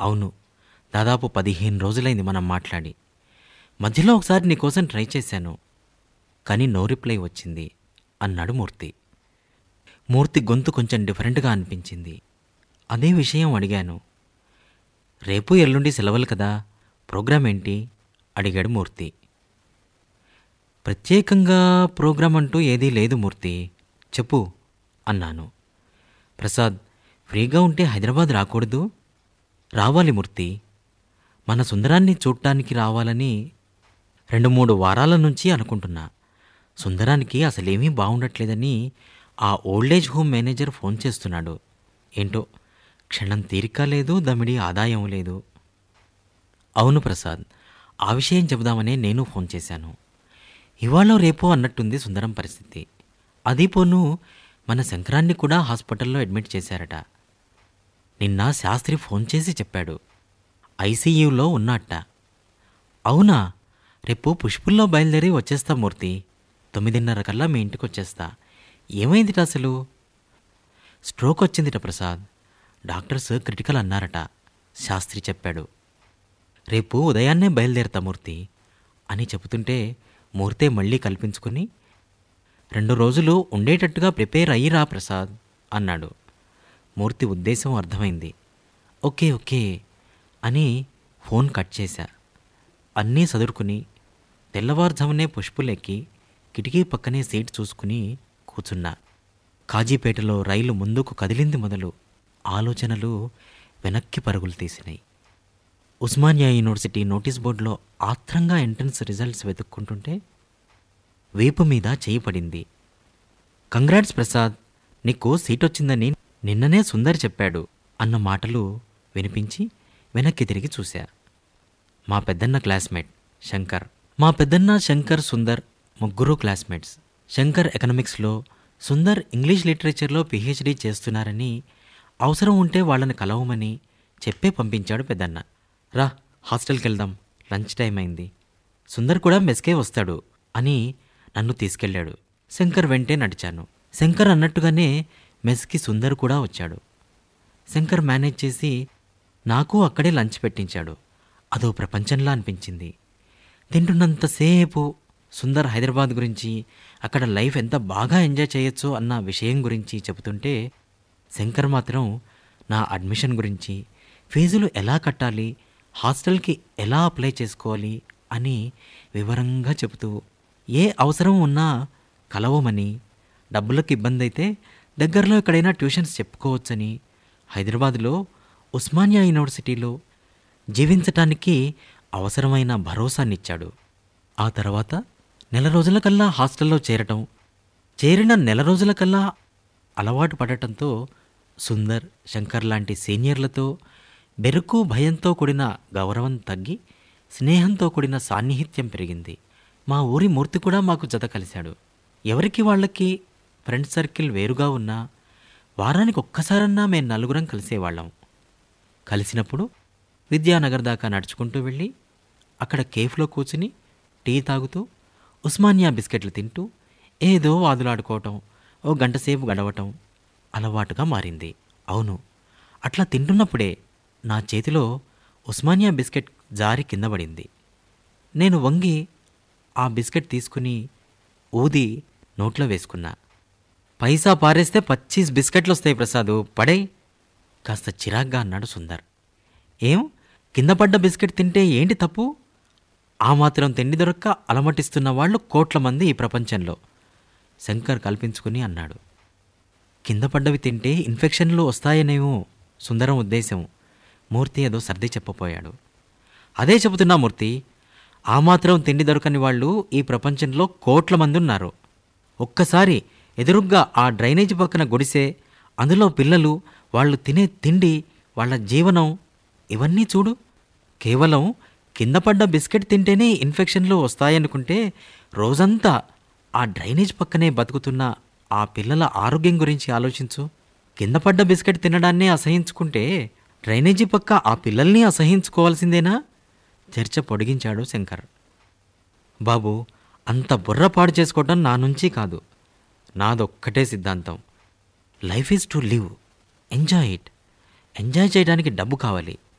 అవును దాదాపు పదిహేను రోజులైంది మనం మాట్లాడి మధ్యలో ఒకసారి నీకోసం ట్రై చేశాను కానీ నో రిప్లై వచ్చింది అన్నాడు మూర్తి మూర్తి గొంతు కొంచెం డిఫరెంట్గా అనిపించింది అదే విషయం అడిగాను రేపు ఎల్లుండి సెలవులు కదా ప్రోగ్రాం ఏంటి అడిగాడు మూర్తి ప్రత్యేకంగా ప్రోగ్రాం అంటూ ఏదీ లేదు మూర్తి చెప్పు అన్నాను ప్రసాద్ ఫ్రీగా ఉంటే హైదరాబాద్ రాకూడదు రావాలి మూర్తి మన సుందరాన్ని చూడటానికి రావాలని రెండు మూడు వారాల నుంచి అనుకుంటున్నా సుందరానికి అసలేమీ బాగుండట్లేదని ఆ ఓల్డేజ్ హోమ్ మేనేజర్ ఫోన్ చేస్తున్నాడు ఏంటో క్షణం తీరిక లేదు దమిడి ఆదాయం లేదు అవును ప్రసాద్ ఆ విషయం చెబుదామనే నేను ఫోన్ చేశాను ఇవాళ రేపో అన్నట్టుంది సుందరం పరిస్థితి అది పోను మన శంకరాన్ని కూడా హాస్పిటల్లో అడ్మిట్ చేశారట నిన్న శాస్త్రి ఫోన్ చేసి చెప్పాడు ఐసీయూలో ఉన్నట్ట అవునా రేపు పుష్పుల్లో బయలుదేరి వచ్చేస్తా మూర్తి తొమ్మిదిన్నర కల్లా మీ ఇంటికి వచ్చేస్తా ఏమైందిట అసలు స్ట్రోక్ వచ్చిందిట ప్రసాద్ డాక్టర్స్ క్రిటికల్ అన్నారట శాస్త్రి చెప్పాడు రేపు ఉదయాన్నే బయలుదేరతా మూర్తి అని చెబుతుంటే మూర్తే మళ్ళీ కల్పించుకుని రెండు రోజులు ఉండేటట్టుగా ప్రిపేర్ అయ్యిరా ప్రసాద్ అన్నాడు మూర్తి ఉద్దేశం అర్థమైంది ఓకే ఓకే అని ఫోన్ కట్ చేశా అన్నీ సదురుకుని తెల్లవారుజామునే పుష్పులెక్కి కిటికీ పక్కనే సీట్ చూసుకుని కూర్చున్నా కాజీపేటలో రైలు ముందుకు కదిలింది మొదలు ఆలోచనలు వెనక్కి పరుగులు తీసినాయి ఉస్మానియా యూనివర్సిటీ నోటీస్ బోర్డులో ఆత్రంగా ఎంట్రన్స్ రిజల్ట్స్ వెతుక్కుంటుంటే వీపు మీద చేయి పడింది కంగ్రాట్స్ ప్రసాద్ నీకు సీట్ వచ్చిందని నిన్ననే సుందర్ చెప్పాడు అన్న మాటలు వినిపించి వెనక్కి తిరిగి చూశా మా పెద్దన్న క్లాస్మేట్ శంకర్ మా పెద్దన్న శంకర్ సుందర్ ముగ్గురు క్లాస్మేట్స్ శంకర్ ఎకనామిక్స్లో సుందర్ ఇంగ్లీష్ లిటరేచర్లో పిహెచ్డీ చేస్తున్నారని అవసరం ఉంటే వాళ్ళని కలవమని చెప్పే పంపించాడు పెద్దన్న రా హాస్టల్కి వెళ్దాం లంచ్ టైం అయింది సుందర్ కూడా మెస్కే వస్తాడు అని నన్ను తీసుకెళ్ళాడు శంకర్ వెంటే నడిచాను శంకర్ అన్నట్టుగానే మెస్కి సుందర్ కూడా వచ్చాడు శంకర్ మేనేజ్ చేసి నాకు అక్కడే లంచ్ పెట్టించాడు అదో ప్రపంచంలా అనిపించింది తింటున్నంతసేపు సుందర్ హైదరాబాద్ గురించి అక్కడ లైఫ్ ఎంత బాగా ఎంజాయ్ చేయొచ్చో అన్న విషయం గురించి చెబుతుంటే శంకర్ మాత్రం నా అడ్మిషన్ గురించి ఫీజులు ఎలా కట్టాలి హాస్టల్కి ఎలా అప్లై చేసుకోవాలి అని వివరంగా చెబుతూ ఏ అవసరం ఉన్నా కలవమని డబ్బులకు ఇబ్బంది అయితే దగ్గరలో ఎక్కడైనా ట్యూషన్స్ చెప్పుకోవచ్చని హైదరాబాద్లో ఉస్మానియా యూనివర్సిటీలో జీవించటానికి అవసరమైన భరోసానిచ్చాడు ఆ తర్వాత నెల రోజులకల్లా హాస్టల్లో చేరటం చేరిన నెల రోజులకల్లా అలవాటు పడటంతో సుందర్ శంకర్ లాంటి సీనియర్లతో బెరుకు భయంతో కూడిన గౌరవం తగ్గి స్నేహంతో కూడిన సాన్నిహిత్యం పెరిగింది మా ఊరి మూర్తి కూడా మాకు జత కలిశాడు ఎవరికి వాళ్ళకి ఫ్రెండ్ సర్కిల్ వేరుగా ఉన్నా వారానికి ఒక్కసారన్నా మేము నలుగురం కలిసేవాళ్ళం కలిసినప్పుడు విద్యానగర్ దాకా నడుచుకుంటూ వెళ్ళి అక్కడ కేఫ్లో కూర్చుని టీ తాగుతూ ఉస్మానియా బిస్కెట్లు తింటూ ఏదో వాదులాడుకోవటం ఓ గంట సేపు గడవటం అలవాటుగా మారింది అవును అట్లా తింటున్నప్పుడే నా చేతిలో ఉస్మానియా బిస్కెట్ జారి కింద పడింది నేను వంగి ఆ బిస్కెట్ తీసుకుని ఊది నోట్లో వేసుకున్నా పైసా పారేస్తే పచ్చీస్ బిస్కెట్లు వస్తాయి ప్రసాదు పడే కాస్త చిరాగ్గా అన్నాడు సుందర్ ఏం కింద పడ్డ బిస్కెట్ తింటే ఏంటి తప్పు ఆ మాత్రం తిండి దొరక్క అలమటిస్తున్న వాళ్ళు కోట్ల మంది ఈ ప్రపంచంలో శంకర్ కల్పించుకుని అన్నాడు కింద పడ్డవి తింటే ఇన్ఫెక్షన్లు వస్తాయనేమో సుందరం ఉద్దేశం మూర్తి ఏదో సర్ది చెప్పపోయాడు అదే చెబుతున్నా మూర్తి ఆ మాత్రం తిండి దొరకని వాళ్ళు ఈ ప్రపంచంలో కోట్ల మంది ఉన్నారు ఒక్కసారి ఎదురుగ్గా ఆ డ్రైనేజ్ పక్కన గుడిసే అందులో పిల్లలు వాళ్ళు తినే తిండి వాళ్ళ జీవనం ఇవన్నీ చూడు కేవలం కింద పడ్డ బిస్కెట్ తింటేనే ఇన్ఫెక్షన్లు వస్తాయనుకుంటే రోజంతా ఆ డ్రైనేజ్ పక్కనే బతుకుతున్న ఆ పిల్లల ఆరోగ్యం గురించి ఆలోచించు కింద పడ్డ బిస్కెట్ తినడాన్నే అసహించుకుంటే డ్రైనేజీ పక్క ఆ పిల్లల్ని అసహించుకోవాల్సిందేనా చర్చ పొడిగించాడు శంకర్ బాబు అంత బుర్ర పాడు చేసుకోవటం నా నుంచి కాదు నాదొక్కటే సిద్ధాంతం life is to live enjoy it enjoy చేయడానికి డబ్బు కావాలి